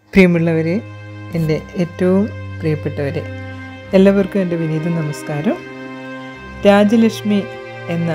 പ്രിയമുള്ളവരെ എൻ്റെ ഏറ്റവും പ്രിയപ്പെട്ടവരെ എല്ലാവർക്കും എൻ്റെ വിനീത നമസ്കാരം രാജലക്ഷ്മി എന്ന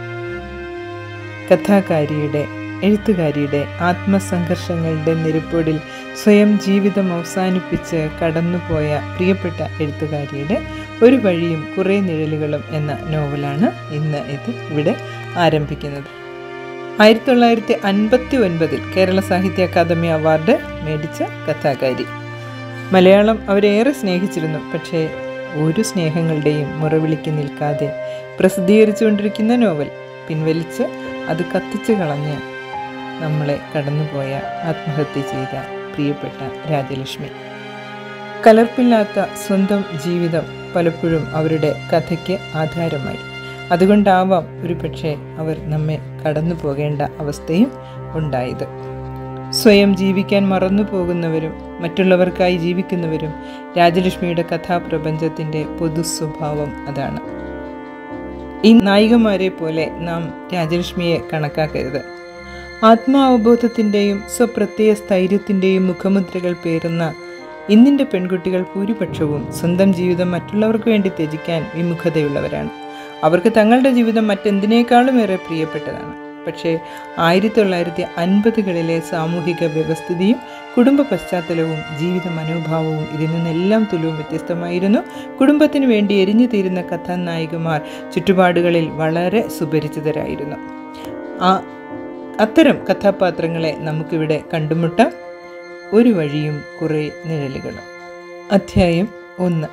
കഥാകാരിയുടെ എഴുത്തുകാരിയുടെ ആത്മസംഘർഷങ്ങളുടെ നിരപ്പോടിൽ സ്വയം ജീവിതം അവസാനിപ്പിച്ച് കടന്നുപോയ പ്രിയപ്പെട്ട എഴുത്തുകാരിയുടെ ഒരു വഴിയും കുറേ നിഴലുകളും എന്ന നോവലാണ് ഇന്ന് ഇത് ഇവിടെ ആരംഭിക്കുന്നത് ആയിരത്തി തൊള്ളായിരത്തി അൻപത്തി ഒൻപതിൽ കേരള സാഹിത്യ അക്കാദമി അവാർഡ് മേടിച്ച കഥാകാരി മലയാളം അവരേറെ സ്നേഹിച്ചിരുന്നു പക്ഷേ ഒരു സ്നേഹങ്ങളുടെയും മുറവിളിക്ക് നിൽക്കാതെ പ്രസിദ്ധീകരിച്ചുകൊണ്ടിരിക്കുന്ന നോവൽ പിൻവലിച്ച് അത് കത്തിച്ചു കളഞ്ഞ് നമ്മളെ കടന്നുപോയ ആത്മഹത്യ ചെയ്ത പ്രിയപ്പെട്ട രാജലക്ഷ്മി കലർപ്പില്ലാത്ത സ്വന്തം ജീവിതം പലപ്പോഴും അവരുടെ കഥയ്ക്ക് ആധാരമായി അതുകൊണ്ടാവാം ഒരു പക്ഷേ അവർ നമ്മെ കടന്നു പോകേണ്ട അവസ്ഥയും ഉണ്ടായത് സ്വയം ജീവിക്കാൻ മറന്നു പോകുന്നവരും മറ്റുള്ളവർക്കായി ജീവിക്കുന്നവരും രാജലക്ഷ്മിയുടെ കഥാപ്രപഞ്ചത്തിൻ്റെ പൊതു സ്വഭാവം അതാണ് ഈ നായികമാരെ പോലെ നാം രാജലക്ഷ്മിയെ കണക്കാക്കരുത് ആത്മാവബോധത്തിൻ്റെയും സ്വപ്രത്യയ സ്ഥൈര്യത്തിൻ്റെയും മുഖമുദ്രകൾ പേറുന്ന ഇന്നിൻ്റെ പെൺകുട്ടികൾ ഭൂരിപക്ഷവും സ്വന്തം ജീവിതം മറ്റുള്ളവർക്ക് വേണ്ടി ത്യജിക്കാൻ വിമുഖതയുള്ളവരാണ് അവർക്ക് തങ്ങളുടെ ജീവിതം മറ്റെന്തിനേക്കാളും ഏറെ പ്രിയപ്പെട്ടതാണ് പക്ഷേ ആയിരത്തി തൊള്ളായിരത്തി അൻപതുകളിലെ സാമൂഹിക വ്യവസ്ഥിതിയും കുടുംബ പശ്ചാത്തലവും ജീവിത മനോഭാവവും ഇതിൽ നിന്നെല്ലാം തുലവും വ്യത്യസ്തമായിരുന്നു കുടുംബത്തിന് വേണ്ടി എരിഞ്ഞു തീരുന്ന കഥാനായികമാർ ചുറ്റുപാടുകളിൽ വളരെ സുപരിചിതരായിരുന്നു ആ അത്തരം കഥാപാത്രങ്ങളെ നമുക്കിവിടെ കണ്ടുമുട്ടാം ഒരു വഴിയും കുറേ നിഴലുകളും അധ്യായം ഒന്ന്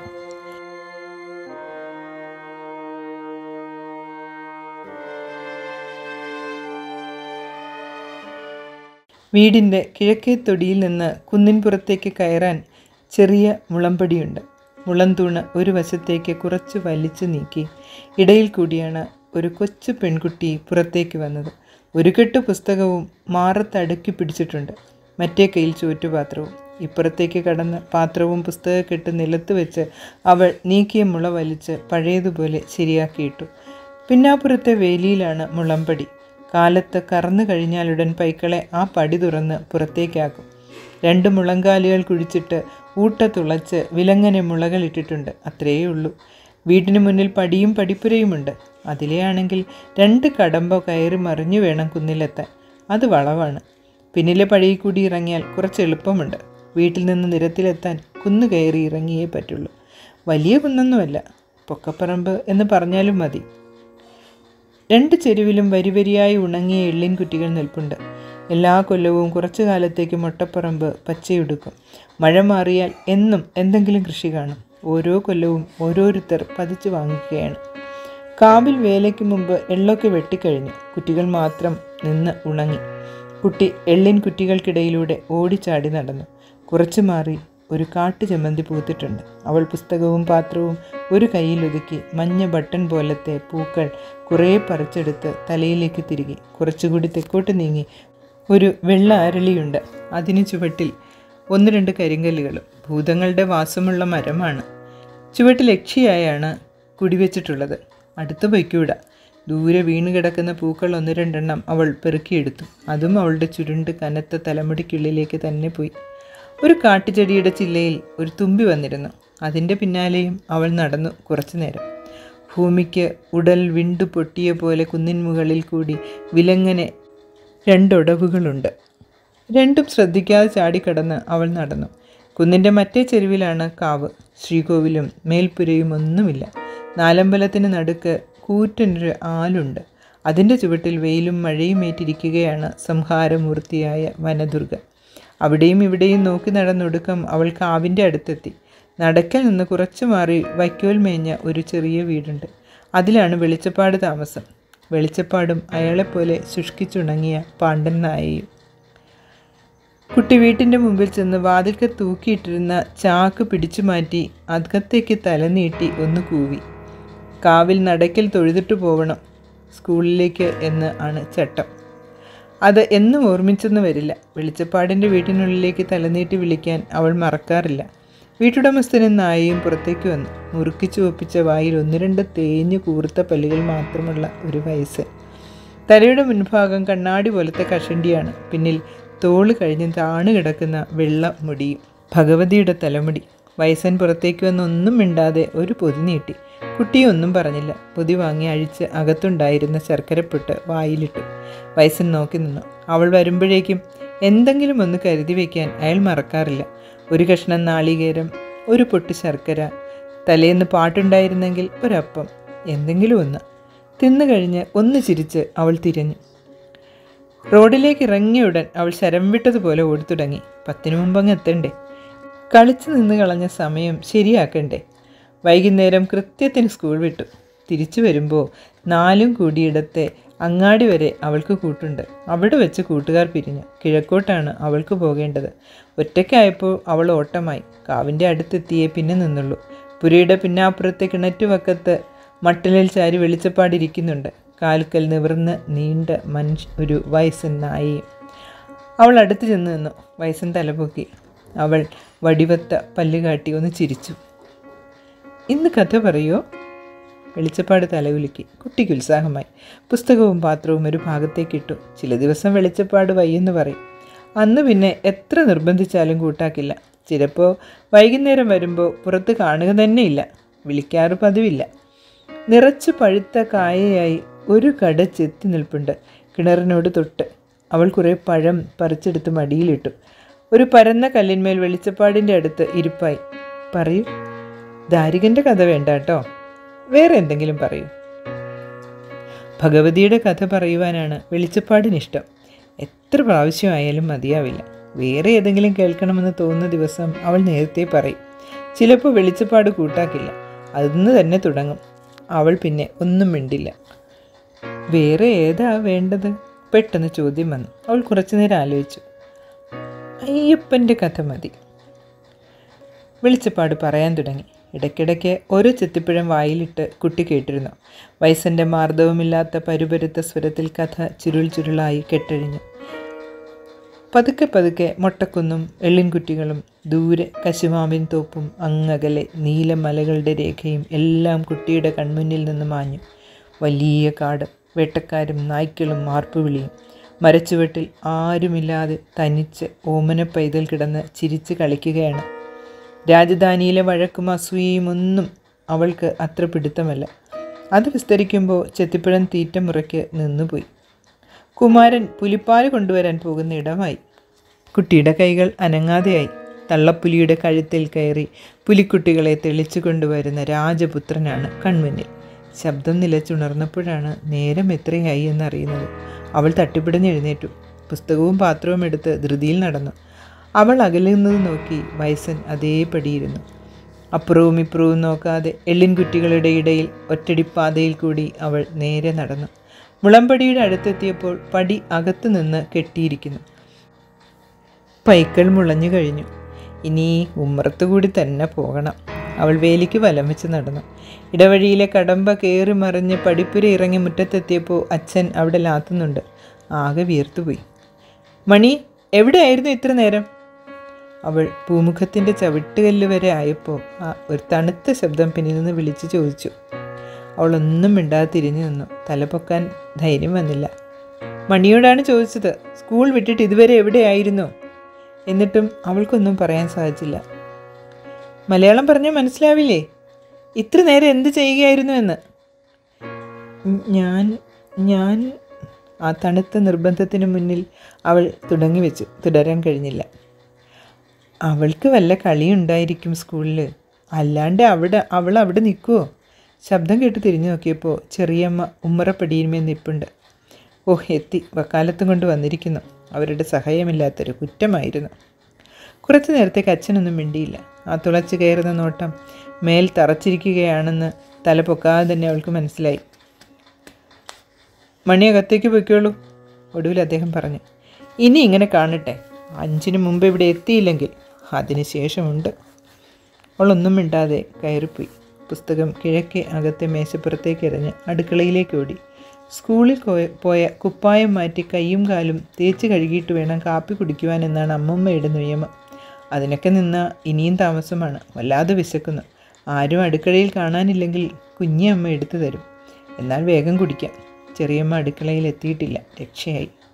വീടിൻ്റെ കിഴക്കേ തൊടിയിൽ നിന്ന് കുന്നിൻപുറത്തേക്ക് കയറാൻ ചെറിയ മുളമ്പടിയുണ്ട് മുളന്തൂണ് ഒരു വശത്തേക്ക് കുറച്ച് വലിച്ചു നീക്കി ഇടയിൽ കൂടിയാണ് ഒരു കൊച്ചു പെൺകുട്ടി പുറത്തേക്ക് വന്നത് ഒരു കെട്ട് പുസ്തകവും മാറത്തടുക്കി പിടിച്ചിട്ടുണ്ട് മറ്റേ കയ്യിൽ ചുവറ്റുപാത്രവും ഇപ്പുറത്തേക്ക് കടന്ന് പാത്രവും പുസ്തകക്കെട്ട് നിലത്ത് വെച്ച് അവൾ നീക്കിയ മുള വലിച്ച് പഴയതുപോലെ ശരിയാക്കിയിട്ടു പിന്നാപ്പുറത്തെ വേലിയിലാണ് മുളമ്പടി കാലത്ത് കറന്നു കഴിഞ്ഞാലുടൻ പൈക്കളെ ആ പടി തുറന്ന് പുറത്തേക്കാക്കും രണ്ട് മുളങ്കാലുകൾ കുഴിച്ചിട്ട് ഊട്ട തുളച്ച് വിലങ്ങനെ മുളകളിട്ടിട്ടുണ്ട് അത്രയേ ഉള്ളൂ വീട്ടിന് മുന്നിൽ പടിയും പടിപ്പുരയുമുണ്ട് അതിലെയാണെങ്കിൽ രണ്ട് കടമ്പ കയറി മറിഞ്ഞു വേണം കുന്നിലെത്താൻ അത് വളവാണ് പിന്നിലെ പടിയിൽ കൂടി ഇറങ്ങിയാൽ കുറച്ച് എളുപ്പമുണ്ട് വീട്ടിൽ നിന്ന് നിരത്തിലെത്താൻ കുന്നു കയറി ഇറങ്ങിയേ പറ്റുള്ളൂ വലിയ കുന്നൊന്നുമല്ല പൊക്കപ്പറമ്പ് എന്ന് പറഞ്ഞാലും മതി രണ്ട് ചെരുവിലും വരിവരിയായി ഉണങ്ങിയ എള്ളിൻ കുറ്റികൾ നിൽപ്പുണ്ട് എല്ലാ കൊല്ലവും കുറച്ചു കാലത്തേക്ക് മുട്ടപ്പറമ്പ് പച്ചയുടുക്കും മഴ മാറിയാൽ എന്നും എന്തെങ്കിലും കൃഷി കാണും ഓരോ കൊല്ലവും ഓരോരുത്തർ പതിച്ചു വാങ്ങിക്കുകയാണ് കാവിൽ വേലയ്ക്ക് മുമ്പ് എള്ളൊക്കെ വെട്ടിക്കഴിഞ്ഞു കുറ്റികൾ മാത്രം നിന്ന് ഉണങ്ങി കുട്ടി എള്ളിൻ കുറ്റികൾക്കിടയിലൂടെ ഓടിച്ചാടി നടന്നു കുറച്ചു മാറി ഒരു കാട്ടു ചമ്മന്തി പൂത്തിട്ടുണ്ട് അവൾ പുസ്തകവും പാത്രവും ഒരു കയ്യിലൊതുക്കി മഞ്ഞ ബട്ടൺ പോലത്തെ പൂക്കൾ കുറേ പറിച്ചെടുത്ത് തലയിലേക്ക് തിരികെ കുറച്ചുകൂടി തെക്കോട്ട് നീങ്ങി ഒരു വെള്ള അരളിയുണ്ട് അതിന് ചുവട്ടിൽ ഒന്ന് രണ്ട് കരിങ്കല്ലുകളും ഭൂതങ്ങളുടെ വാസമുള്ള മരമാണ് ചുവട്ടിൽ യക്ഷിയായാണ് കുടിവെച്ചിട്ടുള്ളത് അടുത്ത് പൊയ്ക്കൂടാ ദൂരെ വീണ് കിടക്കുന്ന പൂക്കൾ ഒന്ന് രണ്ടെണ്ണം അവൾ പെറുക്കിയെടുത്തു അതും അവളുടെ ചുരുണ്ട് കനത്ത തലമുടിക്കുള്ളിലേക്ക് തന്നെ പോയി ഒരു കാട്ടുചെടിയുടെ ചില്ലയിൽ ഒരു തുമ്പി വന്നിരുന്നു അതിൻ്റെ പിന്നാലെയും അവൾ നടന്നു കുറച്ചു നേരം ഭൂമിക്ക് ഉടൽ വിണ്ടു പൊട്ടിയ പോലെ കുന്നിൻ മുകളിൽ കൂടി വിലങ്ങനെ രണ്ടൊടവുകളുണ്ട് രണ്ടും ശ്രദ്ധിക്കാതെ ചാടിക്കടന്ന് അവൾ നടന്നു കുന്നിൻ്റെ മറ്റേ ചെരുവിലാണ് കാവ് ശ്രീകോവിലും മേൽപ്പുരയും ഒന്നുമില്ല നാലമ്പലത്തിന് നടുക്ക് കൂറ്റനൊരു ആലുണ്ട് അതിൻ്റെ ചുവട്ടിൽ വെയിലും മഴയും ഏറ്റിരിക്കുകയാണ് സംഹാരമൂർത്തിയായ വനദുർഗ അവിടെയും ഇവിടെയും നോക്കി നടന്നൊടുക്കം അവൾ കാവിൻ്റെ അടുത്തെത്തി നടക്കൽ നിന്ന് കുറച്ചു മാറി വൈക്കോൽ മേഞ്ഞ ഒരു ചെറിയ വീടുണ്ട് അതിലാണ് വെളിച്ചപ്പാട് താമസം വെളിച്ചപ്പാടും അയാളെപ്പോലെ ശുഷ്കിച്ചുണങ്ങിയ പാണ്ഡൻ നായയും കുട്ടി വീട്ടിൻ്റെ മുമ്പിൽ ചെന്ന് വാതിൽക്ക് തൂക്കിയിട്ടിരുന്ന ചാക്ക് പിടിച്ചു മാറ്റി അകത്തേക്ക് തലനീട്ടി ഒന്ന് കൂവി കാവിൽ നടക്കൽ തൊഴുതിട്ട് പോവണം സ്കൂളിലേക്ക് എന്ന് ആണ് ചട്ടം അത് എന്നും ഓർമ്മിച്ചെന്ന് വരില്ല വെളിച്ചപ്പാടിൻ്റെ വീട്ടിനുള്ളിലേക്ക് തലനീട്ടി വിളിക്കാൻ അവൾ മറക്കാറില്ല വീട്ടുടമസ്ഥനും നായയും പുറത്തേക്ക് വന്നു മുറുക്കിച്ചു ഒപ്പിച്ച വായിൽ ഒന്ന് രണ്ട് തേഞ്ഞു കൂർത്ത പല്ലുകൾ മാത്രമുള്ള ഒരു വയസ്സ് തലയുടെ മുൻഭാഗം കണ്ണാടി പോലത്തെ കഷണ്ടിയാണ് പിന്നിൽ തോള് കഴിഞ്ഞ് താണു കിടക്കുന്ന വെള്ള മുടിയും ഭഗവതിയുടെ തലമുടി വയസ്സൻ പുറത്തേക്ക് വന്ന് ഒന്നും മിണ്ടാതെ ഒരു പൊതി നീട്ടി കുട്ടിയൊന്നും പറഞ്ഞില്ല പൊതി വാങ്ങി അഴിച്ച് അകത്തുണ്ടായിരുന്ന ശർക്കരപ്പൊട്ട് വായിലിട്ടു വയസ്സൻ നോക്കി നിന്നു അവൾ വരുമ്പോഴേക്കും എന്തെങ്കിലും ഒന്ന് കരുതി വയ്ക്കാൻ അയാൾ മറക്കാറില്ല ഒരു കഷ്ണം നാളികേരം ഒരു പൊട്ട് ശർക്കര തലേന്ന് പാട്ടുണ്ടായിരുന്നെങ്കിൽ ഒരപ്പം എന്തെങ്കിലും ഒന്ന് തിന്നു കഴിഞ്ഞ് ഒന്ന് ചിരിച്ച് അവൾ തിരഞ്ഞു റോഡിലേക്ക് ഇറങ്ങിയ ഉടൻ അവൾ ശരം വിട്ടതുപോലെ ഓടിത്തുടങ്ങി പത്തിനു മുമ്പങ്ങ് എത്തണ്ടേ കളിച്ചു നിന്ന് കളഞ്ഞ സമയം ശരിയാക്കണ്ടേ വൈകുന്നേരം കൃത്യത്തിന് സ്കൂൾ വിട്ടു തിരിച്ചു വരുമ്പോൾ നാലും കൂടിയിടത്തെ അങ്ങാടി വരെ അവൾക്ക് കൂട്ടുണ്ട് അവിടെ വെച്ച് കൂട്ടുകാർ പിരിഞ്ഞു കിഴക്കോട്ടാണ് അവൾക്ക് പോകേണ്ടത് ഒറ്റയ്ക്കായപ്പോൾ അവൾ ഓട്ടമായി കാവിൻ്റെ അടുത്തെത്തിയേ പിന്നെ നിന്നുള്ളൂ പുരയുടെ പിന്നാപ്പുറത്തെ കിണറ്റുവക്കത്ത് മട്ടലിൽ ചാരി വെളിച്ചപ്പാടിരിക്കുന്നുണ്ട് കാൽക്കൽ നിവർന്ന് നീണ്ട മനുഷ്യ ഒരു വയസ്സൻ നായിയും അവൾ അടുത്ത് ചെന്ന് നിന്നു വയസ്സൻ തലപൊക്കി അവൾ വടിവത്ത പല്ലുകാട്ടി ഒന്ന് ചിരിച്ചു ഇന്ന് കഥ പറയോ വെളിച്ചപ്പാട് തലകുലുക്കി കുട്ടിക്ക് ഉത്സാഹമായി പുസ്തകവും പാത്രവും ഒരു ഭാഗത്തേക്ക് ഇട്ടു ചില ദിവസം വെളിച്ചപ്പാട് വയ്യെന്ന് പറയും അന്ന് പിന്നെ എത്ര നിർബന്ധിച്ചാലും കൂട്ടാക്കില്ല ചിലപ്പോൾ വൈകുന്നേരം വരുമ്പോൾ പുറത്ത് കാണുക തന്നെയില്ല വിളിക്കാറ് പതിവില്ല നിറച്ച് പഴുത്ത കായയായി ഒരു കട ചെത്തി നിൽപ്പുണ്ട് കിണറിനോട് തൊട്ട് അവൾ കുറേ പഴം പറിച്ചെടുത്ത് മടിയിലിട്ടു ഒരു പരന്ന കല്ലിന്മേൽ വെളിച്ചപ്പാടിൻ്റെ അടുത്ത് ഇരിപ്പായി പറയൂ ദാരികൻ്റെ കഥ വേണ്ട കേട്ടോ വേറെ എന്തെങ്കിലും പറയൂ ഭഗവതിയുടെ കഥ പറയുവാനാണ് വെളിച്ചപ്പാടിനിഷ്ടം എത്ര പ്രാവശ്യമായാലും മതിയാവില്ല വേറെ ഏതെങ്കിലും കേൾക്കണമെന്ന് തോന്നുന്ന ദിവസം അവൾ നേരത്തെ പറയും ചിലപ്പോൾ വെളിച്ചപ്പാട് കൂട്ടാക്കില്ല അന്ന് തന്നെ തുടങ്ങും അവൾ പിന്നെ ഒന്നും മിണ്ടില്ല വേറെ ഏതാ വേണ്ടത് പെട്ടെന്ന് ചോദ്യം വന്നു അവൾ കുറച്ചു നേരം ആലോചിച്ചു അയ്യപ്പൻ്റെ കഥ മതി വെളിച്ചപ്പാട് പറയാൻ തുടങ്ങി ഇടയ്ക്കിടയ്ക്ക് ഓരോ ചെത്തിപ്പഴം വായിലിട്ട് കുട്ടി കേട്ടിരുന്നു വയസ്സൻ്റെ മാർദ്ദവമില്ലാത്ത പരുപരുത്ത സ്വരത്തിൽ കഥ ചുരുൾ ചുരുളായി കെട്ടഴിഞ്ഞു പതുക്കെ പതുക്കെ മൊട്ടക്കുന്നും എള്ളിൻകുറ്റികളും ദൂരെ കശുമാവിൻ തോപ്പും അങ്ങകലെ നീലമലകളുടെ രേഖയും എല്ലാം കുട്ടിയുടെ കൺമുന്നിൽ നിന്ന് മാഞ്ഞു വലിയ കാട് വേട്ടക്കാരും നായ്ക്കളും മാർപ്പുവിളിയും മരച്ചുവട്ടിൽ ആരുമില്ലാതെ തനിച്ച് ഓമന പൈതൽ കിടന്ന് ചിരിച്ച് കളിക്കുകയാണ് രാജധാനിയിലെ വഴക്കും അസൂയയും ഒന്നും അവൾക്ക് അത്ര പിടുത്തമല്ല അത് വിസ്തരിക്കുമ്പോൾ ചെത്തിപ്പഴം തീറ്റ മുറയ്ക്ക് നിന്നുപോയി കുമാരൻ പുലിപ്പാല് കൊണ്ടുവരാൻ പോകുന്ന ഇടമായി കുട്ടിയുടെ കൈകൾ അനങ്ങാതെയായി തള്ളപ്പുലിയുടെ കഴുത്തിൽ കയറി പുലിക്കുട്ടികളെ തെളിച്ചു കൊണ്ടുവരുന്ന രാജപുത്രനാണ് കൺമുന്നിൽ ശബ്ദം നിലച്ചുണർന്നപ്പോഴാണ് നേരം എത്രയായി എന്നറിയുന്നത് അവൾ തട്ടിപ്പിടഞ്ഞ് എഴുന്നേറ്റു പുസ്തകവും പാത്രവും എടുത്ത് ധൃതിയിൽ നടന്നു അവൾ അകലുന്നത് നോക്കി വയസ്സൻ അതേപടിയിരുന്നു അപ്പുറവും ഇപ്പുറവും നോക്കാതെ എള്ളിൻകുറ്റികളുടെ ഇടയിൽ ഒറ്റടിപ്പാതയിൽ കൂടി അവൾ നേരെ നടന്നു മുളമ്പടിയുടെ അടുത്തെത്തിയപ്പോൾ പടി അകത്തു നിന്ന് കെട്ടിയിരിക്കുന്നു പൈക്കൾ മുളഞ്ഞു കഴിഞ്ഞു ഇനി ഉമ്മറത്തുകൂടി തന്നെ പോകണം അവൾ വേലിക്ക് വലം വെച്ച് നടന്നു ഇടവഴിയിലെ കടമ്പ കയറി മറിഞ്ഞ് പടിപ്പുര ഇറങ്ങി മുറ്റത്തെത്തിയപ്പോൾ അച്ഛൻ അവിടെ ലാത്തുന്നുണ്ട് ആകെ വീർത്തുപോയി മണി എവിടെയായിരുന്നു ഇത്ര നേരം അവൾ പൂമുഖത്തിൻ്റെ ചവിട്ടുകല്ല് വരെ ആയപ്പോൾ ആ ഒരു തണുത്ത ശബ്ദം പിന്നിൽ നിന്ന് വിളിച്ചു ചോദിച്ചു അവളൊന്നും മിണ്ടാതെ തിരിഞ്ഞു നിന്നു തലപൊക്കാൻ ധൈര്യം വന്നില്ല മണിയോടാണ് ചോദിച്ചത് സ്കൂൾ വിട്ടിട്ട് ഇതുവരെ എവിടെയായിരുന്നു എന്നിട്ടും അവൾക്കൊന്നും പറയാൻ സാധിച്ചില്ല മലയാളം പറഞ്ഞാൽ മനസ്സിലാവില്ലേ ഇത്ര നേരം എന്ത് ചെയ്യുകയായിരുന്നു എന്ന് ഞാൻ ഞാൻ ആ തണുത്ത നിർബന്ധത്തിന് മുന്നിൽ അവൾ തുടങ്ങി വെച്ചു തുടരാൻ കഴിഞ്ഞില്ല അവൾക്ക് വല്ല കളിയുണ്ടായിരിക്കും സ്കൂളിൽ അല്ലാണ്ട് അവിടെ അവൾ അവിടെ നിൽക്കുമോ ശബ്ദം കേട്ട് തിരിഞ്ഞു നോക്കിയപ്പോൾ ചെറിയമ്മ ഉമ്മറപ്പടിയിന്മേൽ നിൽപ്പുണ്ട് ഓഹ് എത്തി വക്കാലത്തും കൊണ്ട് വന്നിരിക്കുന്നു അവരുടെ സഹായമില്ലാത്തൊരു കുറ്റമായിരുന്നു കുറച്ചു നേരത്തേക്ക് അച്ഛനൊന്നും മിണ്ടിയില്ല ആ തുളച്ച് കയറുന്ന നോട്ടം മേൽ തറച്ചിരിക്കുകയാണെന്ന് തല പൊക്കാതെ തന്നെ അവൾക്ക് മനസ്സിലായി മണി അകത്തേക്ക് പൊയ്ക്കോളൂ ഒടുവിൽ അദ്ദേഹം പറഞ്ഞു ഇനി ഇങ്ങനെ കാണട്ടെ അഞ്ചിന് മുമ്പ് ഇവിടെ എത്തിയില്ലെങ്കിൽ അതിന് ശേഷമുണ്ട് അവളൊന്നും മിണ്ടാതെ കയറിപ്പോയി പുസ്തകം കിഴക്കേ അകത്തെ മേശപ്പുറത്തേക്ക് എറിഞ്ഞ് അടുക്കളയിലേക്ക് ഓടി സ്കൂളിൽ പോയ പോയ കുപ്പായം മാറ്റി കൈയും കാലും തേച്ച് കഴുകിയിട്ട് വേണം കാപ്പി കുടിക്കുവാൻ എന്നാണ് അമ്മമ്മയുടെ നിയമം അതിനൊക്കെ നിന്ന ഇനിയും താമസമാണ് വല്ലാതെ വിശക്കുന്നു ആരും അടുക്കളയിൽ കാണാനില്ലെങ്കിൽ കുഞ്ഞിയമ്മ എടുത്തു തരും എന്നാൽ വേഗം കുടിക്കാം ചെറിയമ്മ അടുക്കളയിൽ എത്തിയിട്ടില്ല രക്ഷയായി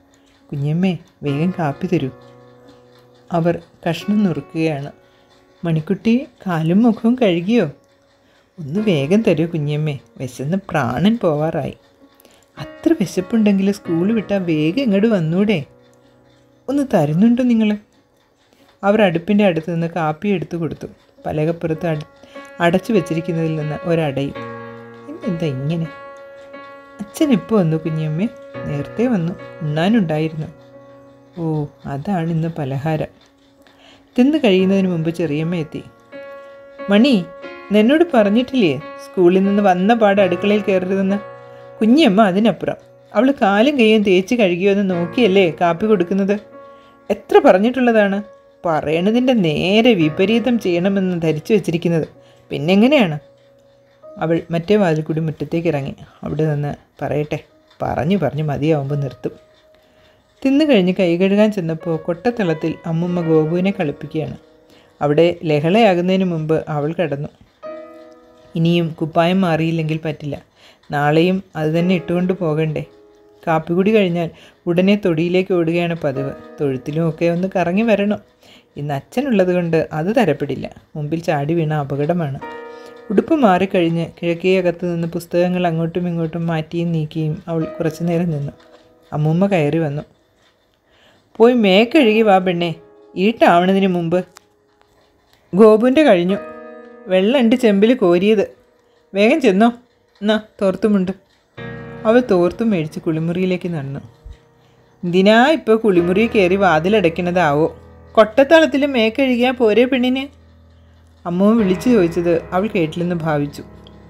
കുഞ്ഞമ്മേ വേഗം കാപ്പി തരൂ അവർ കഷ്ണം നുറുക്കുകയാണ് മണിക്കുട്ടി കാലും മുഖവും കഴുകിയോ ഒന്ന് വേഗം തരൂ കുഞ്ഞമ്മേ വിശന്ന് പ്രാണൻ പോവാറായി അത്ര വിശപ്പുണ്ടെങ്കിൽ സ്കൂൾ വിട്ടാൽ വേഗം ഇങ്ങോട്ട് വന്നൂടെ ഒന്ന് തരുന്നുണ്ടോ നിങ്ങൾ അവർ അടുപ്പിൻ്റെ അടുത്ത് നിന്ന് കാപ്പി എടുത്തു കൊടുത്തു പലകപ്പുറത്ത് അട അടച്ചു വെച്ചിരിക്കുന്നതിൽ നിന്ന് ഒരടയും എന്താ ഇങ്ങനെ അച്ഛൻ ഇപ്പോൾ വന്നു കുഞ്ഞമ്മേ നേരത്തെ വന്നു ഉണ്ണാനുണ്ടായിരുന്നു ഓ അതാണ് ഇന്ന് പലഹാരം തിന്നു കഴിയുന്നതിന് മുമ്പ് ചെറിയമ്മ എത്തി മണി നിന്നോട് പറഞ്ഞിട്ടില്ലേ സ്കൂളിൽ നിന്ന് വന്ന പാട് അടുക്കളയിൽ കയറരുതെന്ന് കുഞ്ഞമ്മ അതിനപ്പുറം അവൾ കാലും കൈയും തേച്ച് കഴുകിയോ എന്ന് നോക്കിയല്ലേ കാപ്പി കൊടുക്കുന്നത് എത്ര പറഞ്ഞിട്ടുള്ളതാണ് പറയണതിൻ്റെ നേരെ വിപരീതം ചെയ്യണമെന്ന് ധരിച്ചു വച്ചിരിക്കുന്നത് പിന്നെങ്ങനെയാണ് അവൾ മറ്റേ വാതിൽ കൂടി മുറ്റത്തേക്ക് ഇറങ്ങി അവിടെ നിന്ന് പറയട്ടെ പറഞ്ഞു പറഞ്ഞു മതിയാവുമ്പോൾ നിർത്തും തിന്നു കഴിഞ്ഞ് കൈ കഴുകാൻ ചെന്നപ്പോൾ കൊട്ടത്തളത്തിൽ അമ്മുമ്മ ഗോപുവിനെ കളിപ്പിക്കുകയാണ് അവിടെ ലഹളയാകുന്നതിന് മുമ്പ് അവൾ കടന്നു ഇനിയും കുപ്പായം മാറിയില്ലെങ്കിൽ പറ്റില്ല നാളെയും അത് തന്നെ ഇട്ടുകൊണ്ട് പോകണ്ടേ കാപ്പികുടി കഴിഞ്ഞാൽ ഉടനെ തൊടിയിലേക്ക് ഓടുകയാണ് പതിവ് തൊഴുത്തിലും ഒക്കെ ഒന്ന് കറങ്ങി വരണം ഇന്ന് അച്ഛനുള്ളത് കൊണ്ട് അത് തരപ്പെടില്ല മുമ്പിൽ ചാടി വീണ അപകടമാണ് ഉടുപ്പ് മാറിക്കഴിഞ്ഞ് കിഴക്കേ അകത്ത് നിന്ന് പുസ്തകങ്ങൾ അങ്ങോട്ടും ഇങ്ങോട്ടും മാറ്റിയും നീക്കിയും അവൾ കുറച്ചു നേരം നിന്നു അമ്മൂമ്മ കയറി വന്നു പോയി മേക്കഴുകി വാ പെണ്ണേ ഈട്ടാവണതിന് മുമ്പ് ഗോപുവിൻ്റെ കഴിഞ്ഞു വെള്ളമുണ്ട് ചെമ്പിൽ കോരിയത് വേഗം ചെന്നോ എന്നാ തോർത്തുമുണ്ട് അവൾ തോർത്തും മേടിച്ച് കുളിമുറിയിലേക്ക് നടന്നു എന്തിനാ ഇപ്പോൾ കുളിമുറി കയറി വാതിലടയ്ക്കണതാവോ കൊട്ടത്തളത്തിൽ മേക്കഴുകിയാൽ പോരേ പെണ്ണിന് അമ്മ വിളിച്ചു ചോദിച്ചത് അവൾ കേട്ടില്ലെന്ന് ഭാവിച്ചു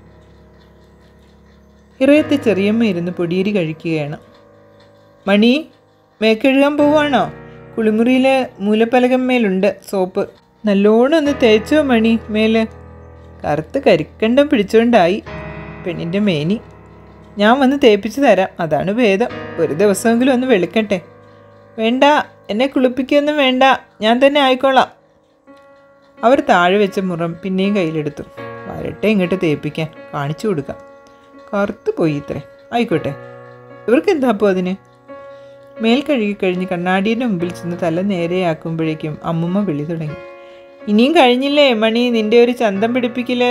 ഇറയത്തെ ചെറിയമ്മ ഇരുന്ന് പൊടിയരി കഴിക്കുകയാണ് മണി മേക്കഴുകാൻ പോവാണോ കുളിമുറിയിലെ മൂലപ്പലകമ്മേലുണ്ട് സോപ്പ് നല്ലോണം ഒന്ന് തേച്ചോ മണി മേല് കറുത്ത് കരിക്കണ്ടം പിടിച്ചോണ്ടായി പെണ്ണിൻ്റെ മേനി ഞാൻ വന്ന് തേപ്പിച്ച് തരാം അതാണ് ഭേദം ഒരു ദിവസമെങ്കിലും ഒന്ന് വെളുക്കട്ടെ വേണ്ട എന്നെ കുളിപ്പിക്കൊന്നും വേണ്ട ഞാൻ തന്നെ ആയിക്കോളാം അവർ താഴെ വെച്ച മുറം പിന്നെയും കയ്യിലെടുത്തു വരട്ടെ ഇങ്ങോട്ട് തേപ്പിക്കാൻ കാണിച്ചു കൊടുക്കാം കറുത്ത് പോയി ഇത്രേ ആയിക്കോട്ടെ ഇവർക്ക് എന്താ അപ്പോൾ അതിന് മേൽ കഴുകി കഴിഞ്ഞ് കണ്ണാടിയുടെ മുമ്പിൽ ചെന്ന് തല നേരെയാക്കുമ്പോഴേക്കും അമ്മുമ്മ വിളി തുടങ്ങി ഇനിയും കഴിഞ്ഞില്ലേ മണി നിന്റെ ഒരു ചന്തം പിടിപ്പിക്കല്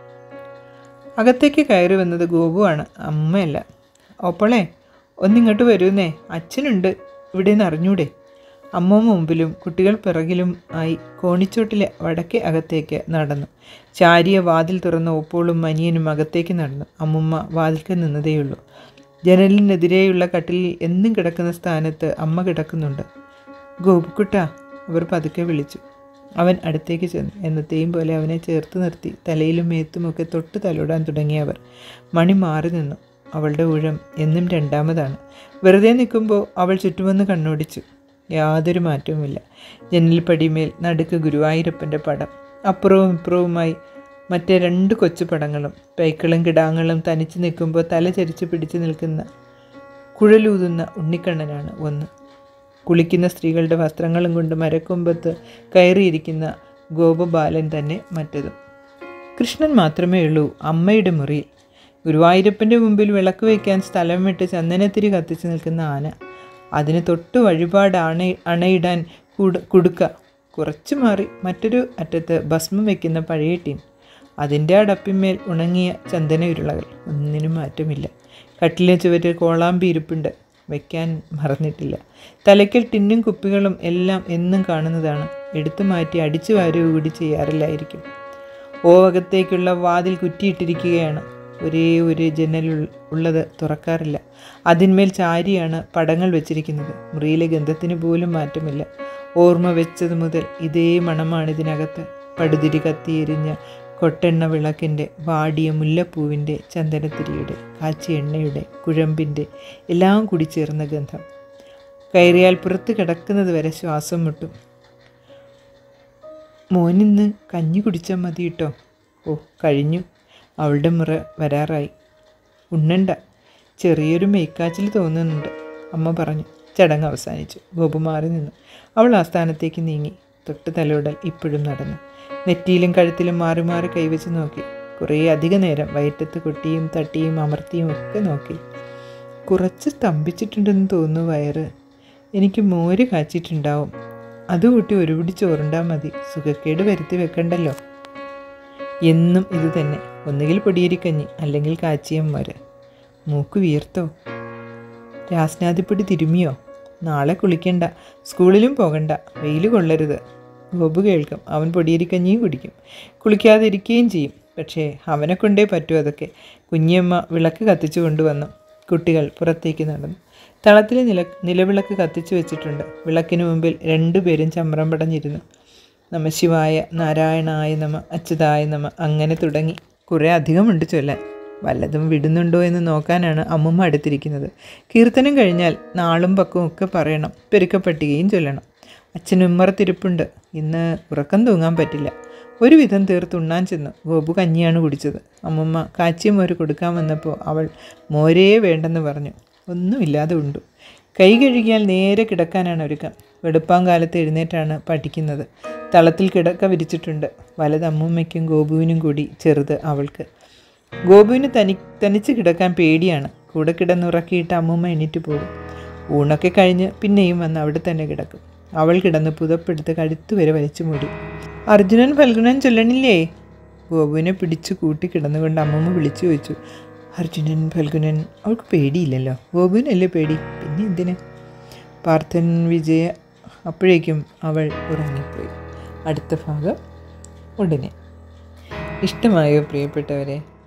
അകത്തേക്ക് കയറി വന്നത് ഗോപുവാണ് അമ്മയല്ല ഓപ്പളെ ഒന്നിങ്ങോട്ട് വരുന്നേ അച്ഛനുണ്ട് ഇവിടെ നിന്ന് അറിഞ്ഞൂടെ അമ്മ മുമ്പിലും കുട്ടികൾ പിറകിലും ആയി കോണിച്ചോട്ടിലെ വടക്കേ അകത്തേക്ക് നടന്നു ചാരിയ വാതിൽ തുറന്ന ഓപ്പോളും മനിയനും അകത്തേക്ക് നടന്നു അമ്മുമ്മ വാതിൽക്ക് നിന്നതേയുള്ളൂ ജനലിനെതിരെയുള്ള കട്ടിലിൽ എന്നും കിടക്കുന്ന സ്ഥാനത്ത് അമ്മ കിടക്കുന്നുണ്ട് ഗോപുക്കുട്ട അവർ പതുക്കെ വിളിച്ചു അവൻ അടുത്തേക്ക് ചെന്നു എന്നത്തെയും പോലെ അവനെ ചേർത്ത് നിർത്തി തലയിലും മേത്തുമൊക്കെ തൊട്ട് തലോടാൻ തുടങ്ങിയവർ മണി മാറി നിന്നു അവളുടെ ഊഴം എന്നും രണ്ടാമതാണ് വെറുതെ നിൽക്കുമ്പോൾ അവൾ ചുറ്റുമൊന്ന് കണ്ണോടിച്ചു യാതൊരു മാറ്റവുമില്ല ജനൽപ്പടിമേൽ നടുക്ക് ഗുരുവായൂരപ്പൻ്റെ പടം അപ്പുറവും ഇപ്പുറവുമായി മറ്റേ രണ്ട് കൊച്ചു പടങ്ങളും പൈക്കളും കിടാങ്ങളും തനിച്ച് നിൽക്കുമ്പോൾ തല ചരിച്ച് പിടിച്ചു നിൽക്കുന്ന കുഴലൂതുന്ന ഉണ്ണിക്കണ്ണനാണ് ഒന്ന് കുളിക്കുന്ന സ്ത്രീകളുടെ വസ്ത്രങ്ങളും കൊണ്ട് മരക്കൊമ്പത്ത് കയറിയിരിക്കുന്ന ഗോപബാലൻ തന്നെ മറ്റതും കൃഷ്ണൻ മാത്രമേ ഉള്ളൂ അമ്മയുടെ മുറിയിൽ ഗുരുവായൂരപ്പൻ്റെ മുമ്പിൽ വിളക്ക് വയ്ക്കാൻ സ്ഥലം വിട്ട് ചന്ദനത്തിരി കത്തിച്ച് നിൽക്കുന്ന ആന അതിന് തൊട്ട് വഴിപാട് അണ അണയിടാൻ കുട കുടുക്ക കുറച്ചു മാറി മറ്റൊരു അറ്റത്ത് ഭസ്മം വയ്ക്കുന്ന പഴയ ടീൻ അതിൻ്റെ അടപ്പിന്മേൽ ഉണങ്ങിയ ചന്ദന ഉരുളകൾ ഒന്നിനും മാറ്റമില്ല കട്ടിലെ ചുവരിൽ കോളാമ്പി ഇരിപ്പുണ്ട് വയ്ക്കാൻ മറന്നിട്ടില്ല തലയ്ക്കൽ ടിന്നും കുപ്പികളും എല്ലാം എന്നും കാണുന്നതാണ് എടുത്തു മാറ്റി അടിച്ചു വാരുക കൂടി ചെയ്യാറില്ലായിരിക്കും ഓവകത്തേക്കുള്ള വാതിൽ കുറ്റിയിട്ടിരിക്കുകയാണ് ഒരേ ഒരു ജനൽ ഉൾ- ഉള്ളത് തുറക്കാറില്ല അതിന്മേൽ ചാരിയാണ് പടങ്ങൾ വെച്ചിരിക്കുന്നത് മുറിയിലെ ഗന്ധത്തിന് പോലും മാറ്റമില്ല ഓർമ്മ വെച്ചത് മുതൽ ഇതേ മണമാണ് ഇതിനകത്ത് പടുതിരി കത്തിയെരിഞ്ഞ കൊട്ടെണ്ണ വിളക്കിൻ്റെ വാടിയ മുല്ലപ്പൂവിൻ്റെ ചന്ദനത്തിരിയുടെ കാച്ചിയ എണ്ണയുടെ കുഴമ്പിൻ്റെ എല്ലാം കൂടി ചേർന്ന ഗന്ധം കയറിയാൽ പുറത്ത് കിടക്കുന്നത് വരെ ശ്വാസം മുട്ടും മോനിന്ന് കഞ്ഞി കുടിച്ചാൽ മതി കേട്ടോ ഓ കഴിഞ്ഞു അവളുടെ മുറ വരാറായി ഉണ്ണണ്ട ചെറിയൊരു മെയ്ക്കാച്ചിൽ തോന്നുന്നുണ്ട് അമ്മ പറഞ്ഞു ചടങ്ങ് അവസാനിച്ചു ഗോപു മാറി നിന്നു അവൾ ആ സ്ഥാനത്തേക്ക് നീങ്ങി തൊട്ട് തലോടൽ ഇപ്പോഴും നടന്നു നെറ്റിയിലും കഴുത്തിലും മാറി മാറി കൈവച്ച് നോക്കി കുറേ അധിക നേരം വയറ്റത്ത് കൊട്ടിയും തട്ടിയും അമർത്തിയും ഒക്കെ നോക്കി കുറച്ച് സ്തംഭിച്ചിട്ടുണ്ടെന്ന് തോന്നുന്നു വയറ് എനിക്ക് മോര് കാച്ചിട്ടുണ്ടാവും അത് കൂട്ടി ഒരു പിടി ചോറുണ്ടാൽ മതി സുഖക്കേട് വരുത്തി വെക്കണ്ടല്ലോ എന്നും ഇത് തന്നെ ഒന്നുകിൽ പൊടിയരിക്കഞ്ഞി അല്ലെങ്കിൽ കാച്ചിയം മോര് മൂക്ക് വീർത്തോ രാസ്നാദിപ്പൊടി തിരുമിയോ നാളെ കുളിക്കണ്ട സ്കൂളിലും പോകണ്ട വെയിൽ കൊള്ളരുത് ഗോപു കേൾക്കും അവൻ പൊടിയരിക്കഞ്ഞിയും കുടിക്കും കുളിക്കാതിരിക്കുകയും ചെയ്യും പക്ഷേ അവനെ കൊണ്ടേ പറ്റൂ അതൊക്കെ കുഞ്ഞിയമ്മ വിളക്ക് കത്തിച്ചു കൊണ്ടുവന്നു കുട്ടികൾ പുറത്തേക്ക് നടന്നു തളത്തിൽ നില നിലവിളക്ക് കത്തിച്ചു വെച്ചിട്ടുണ്ട് വിളക്കിന് മുമ്പിൽ രണ്ടുപേരും ചമ്രം പടഞ്ഞിരുന്നു നമശിവായ നാരായണായ നമ അച്യുതായ നമ അങ്ങനെ തുടങ്ങി കുറേ അധികമുണ്ട് ചൊല്ലാൻ വല്ലതും വിടുന്നുണ്ടോ എന്ന് നോക്കാനാണ് അമ്മുമ്മ അടുത്തിരിക്കുന്നത് കീർത്തനം കഴിഞ്ഞാൽ നാളും പക്കവും ഒക്കെ പറയണം പെരുക്കപ്പട്ടികയും ചൊല്ലണം അച്ഛൻ ഉമ്മറത്തിരിപ്പുണ്ട് ഇന്ന് ഉറക്കം തൂങ്ങാൻ പറ്റില്ല ഒരുവിധം തീർത്തുണ്ണാൻ ചെന്നു ഗോപു കഞ്ഞിയാണ് കുടിച്ചത് അമ്മുമ്മ കാച്ചിയ മോര് കൊടുക്കാൻ വന്നപ്പോൾ അവൾ മോരേ വേണ്ടെന്ന് പറഞ്ഞു ഒന്നുമില്ലാതെ ഉണ്ടു കൈ കഴുകിയാൽ നേരെ കിടക്കാനാണ് ഒരുക്കം വെളുപ്പാങ്കാലത്ത് എഴുന്നേറ്റാണ് പഠിക്കുന്നത് തളത്തിൽ കിടക്ക വിരിച്ചിട്ടുണ്ട് വലത് അമ്മൂമ്മയ്ക്കും ഗോപുവിനും കൂടി ചെറുത് അവൾക്ക് ഗോപുവിന് തനി തനിച്ച് കിടക്കാൻ പേടിയാണ് കൂടെ കിടന്നുറക്കിയിട്ട് അമ്മൂമ്മ എണീറ്റ് പോകും ഊണൊക്കെ കഴിഞ്ഞ് പിന്നെയും വന്ന് അവിടെ തന്നെ കിടക്കും അവൾ കിടന്ന് പുതപ്പെടുത്ത് കഴുത്ത് വരെ വലിച്ചു മൂടി അർജുനൻ ഫൽഗുനൻ ചൊല്ലണില്ലേ ഗോപുവിനെ പിടിച്ചു കൂട്ടി കിടന്നുകൊണ്ട് അമ്മമ്മ വിളിച്ചു ചോദിച്ചു അർജുനൻ ഫൽഗുനൻ അവൾക്ക് പേടിയില്ലല്ലോ ഗോപുവിനല്ലേ പേടി പിന്നെ എന്തിന് പാർത്ഥൻ വിജയ അപ്പോഴേക്കും അവൾ ഉറങ്ങിപ്പോയി അടുത്ത ഭാഗം ഉടനെ ഇഷ്ടമായോ പ്രിയപ്പെട്ടവരെ